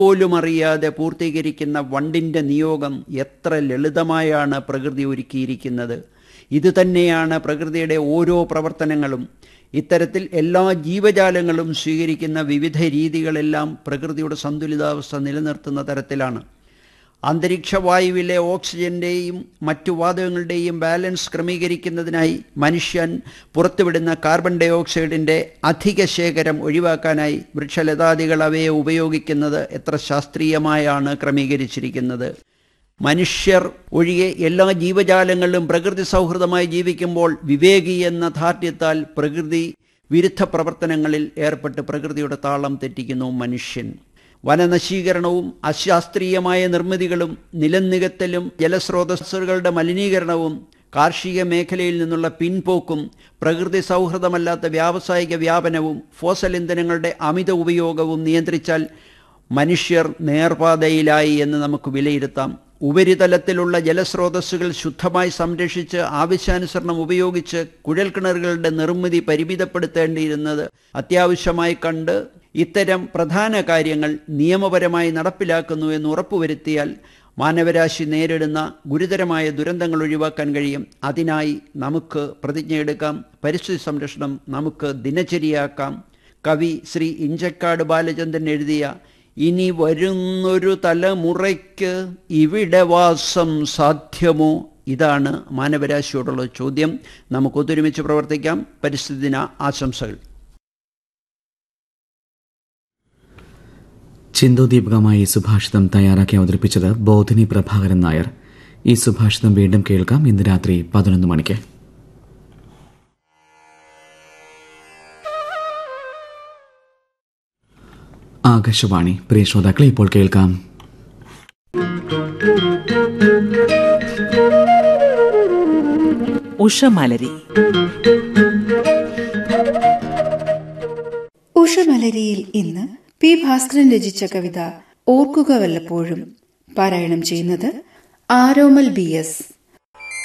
പോലും അറിയാതെ പൂർത്തീകരിക്കുന്ന വണ്ടിൻ്റെ നിയോഗം എത്ര ലളിതമായാണ് പ്രകൃതി ഒരുക്കിയിരിക്കുന്നത് ഇത് തന്നെയാണ് പ്രകൃതിയുടെ ഓരോ പ്രവർത്തനങ്ങളും ഇത്തരത്തിൽ എല്ലാ ജീവജാലങ്ങളും സ്വീകരിക്കുന്ന വിവിധ രീതികളെല്ലാം പ്രകൃതിയുടെ സന്തുലിതാവസ്ഥ നിലനിർത്തുന്ന തരത്തിലാണ് അന്തരീക്ഷ വായുവിലെ ഓക്സിജന്റെയും മറ്റു വാതകങ്ങളുടെയും ബാലൻസ് ക്രമീകരിക്കുന്നതിനായി മനുഷ്യൻ പുറത്തുവിടുന്ന കാർബൺ ഡൈ ഓക്സൈഡിൻ്റെ അധിക ശേഖരം ഒഴിവാക്കാനായി വൃക്ഷലതാദികൾ അവയെ ഉപയോഗിക്കുന്നത് എത്ര ശാസ്ത്രീയമായാണ് ക്രമീകരിച്ചിരിക്കുന്നത് മനുഷ്യർ ഒഴികെ എല്ലാ ജീവജാലങ്ങളിലും പ്രകൃതി സൗഹൃദമായി ജീവിക്കുമ്പോൾ വിവേകി എന്ന ധാർഢ്യത്താൽ പ്രകൃതി വിരുദ്ധ പ്രവർത്തനങ്ങളിൽ ഏർപ്പെട്ട് പ്രകൃതിയുടെ താളം തെറ്റിക്കുന്നു മനുഷ്യൻ വനനശീകരണവും അശാസ്ത്രീയമായ നിർമ്മിതികളും നിലനികത്തലും ജലസ്രോതസ്സുകളുടെ മലിനീകരണവും കാർഷിക മേഖലയിൽ നിന്നുള്ള പിൻപോക്കും പ്രകൃതി സൗഹൃദമല്ലാത്ത വ്യാവസായിക വ്യാപനവും ഫോസൽ ഇന്ധനങ്ങളുടെ അമിത ഉപയോഗവും നിയന്ത്രിച്ചാൽ മനുഷ്യർ നേർപാതയിലായി എന്ന് നമുക്ക് വിലയിരുത്താം ഉപരിതലത്തിലുള്ള ജലസ്രോതസ്സുകൾ ശുദ്ധമായി സംരക്ഷിച്ച് ആവശ്യാനുസരണം ഉപയോഗിച്ച് കുഴൽക്കിണറുകളുടെ നിർമ്മിതി പരിമിതപ്പെടുത്തേണ്ടിയിരുന്നത് അത്യാവശ്യമായി കണ്ട് ഇത്തരം പ്രധാന കാര്യങ്ങൾ നിയമപരമായി നടപ്പിലാക്കുന്നു എന്ന് ഉറപ്പുവരുത്തിയാൽ മാനവരാശി നേരിടുന്ന ഗുരുതരമായ ദുരന്തങ്ങൾ ഒഴിവാക്കാൻ കഴിയും അതിനായി നമുക്ക് പ്രതിജ്ഞയെടുക്കാം പരിസ്ഥിതി സംരക്ഷണം നമുക്ക് ദിനചര്യയാക്കാം കവി ശ്രീ ഇഞ്ചക്കാട് ബാലചന്ദ്രൻ എഴുതിയ ഇനി വരുന്നൊരു തലമുറയ്ക്ക് ഇവിടെ വാസം സാധ്യമോ ഇതാണ് മാനവരാശിയോടുള്ള ചോദ്യം നമുക്ക് ഒത്തൊരുമിച്ച് പ്രവർത്തിക്കാം പരിസ്ഥിതി ദിന ആശംസകൾ ചിന്തോദീപകമായി സുഭാഷിതം തയ്യാറാക്കി അവതരിപ്പിച്ചത് ബോധിനി പ്രഭാകരൻ നായർ ഈ സുഭാഷിതം വീണ്ടും കേൾക്കാം ഇന്ന് രാത്രി പതിനൊന്ന് മണിക്ക് ആകാശവാണി പ്രിയ ശ്രോതാക്കളെ ഇപ്പോൾ കേൾക്കാം ഉഷമലരി ഉഷമലരിയിൽ ഇന്ന് പി ഭാസ്കരൻ രചിച്ച കവിത ഓർക്കുക വല്ലപ്പോഴും പാരായണം ചെയ്യുന്നത് ആരോമൽ ബി എസ്